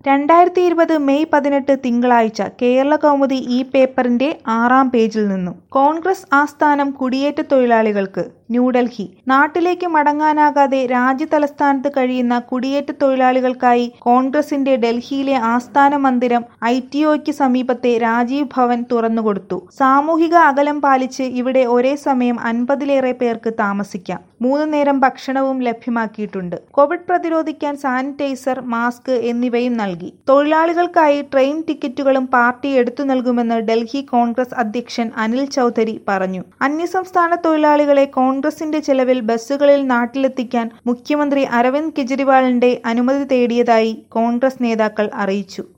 രണ്ടായിരത്തി ഇരുപത് മെയ് പതിനെട്ട് തിങ്കളാഴ്ച കേരളകൗമുദി ഈ പേപ്പറിന്റെ ആറാം പേജിൽ നിന്നും കോൺഗ്രസ് ആസ്ഥാനം കുടിയേറ്റ തൊഴിലാളികൾക്ക് ന്യൂഡൽഹി നാട്ടിലേക്ക് മടങ്ങാനാകാതെ രാജ്യതലസ്ഥാനത്ത് കഴിയുന്ന കുടിയേറ്റ തൊഴിലാളികൾക്കായി കോൺഗ്രസിന്റെ ഡൽഹിയിലെ ആസ്ഥാന മന്ദിരം ഐ ടി ഒയ്ക്ക് സമീപത്തെ രാജീവ് ഭവൻ തുറന്നുകൊടുത്തു സാമൂഹിക അകലം പാലിച്ച് ഇവിടെ ഒരേ സമയം അൻപതിലേറെ പേർക്ക് താമസിക്കാം മൂന്ന് നേരം ഭക്ഷണവും ലഭ്യമാക്കിയിട്ടുണ്ട് കോവിഡ് പ്രതിരോധിക്കാൻ സാനിറ്റൈസർ മാസ്ക് എന്നിവയും നൽകി തൊഴിലാളികൾക്കായി ട്രെയിൻ ടിക്കറ്റുകളും പാർട്ടി എടുത്തു നൽകുമെന്ന് ഡൽഹി കോൺഗ്രസ് അധ്യക്ഷൻ അനിൽ ചൌധരി പറഞ്ഞു അന്യസംസ്ഥാന തൊഴിലാളികളെ കോൺഗ്രസിന്റെ ചെലവിൽ ബസ്സുകളിൽ നാട്ടിലെത്തിക്കാൻ മുഖ്യമന്ത്രി അരവിന്ദ് കെജ്രിവാളിന്റെ അനുമതി തേടിയതായി കോൺഗ്രസ് നേതാക്കൾ അറിയിച്ചു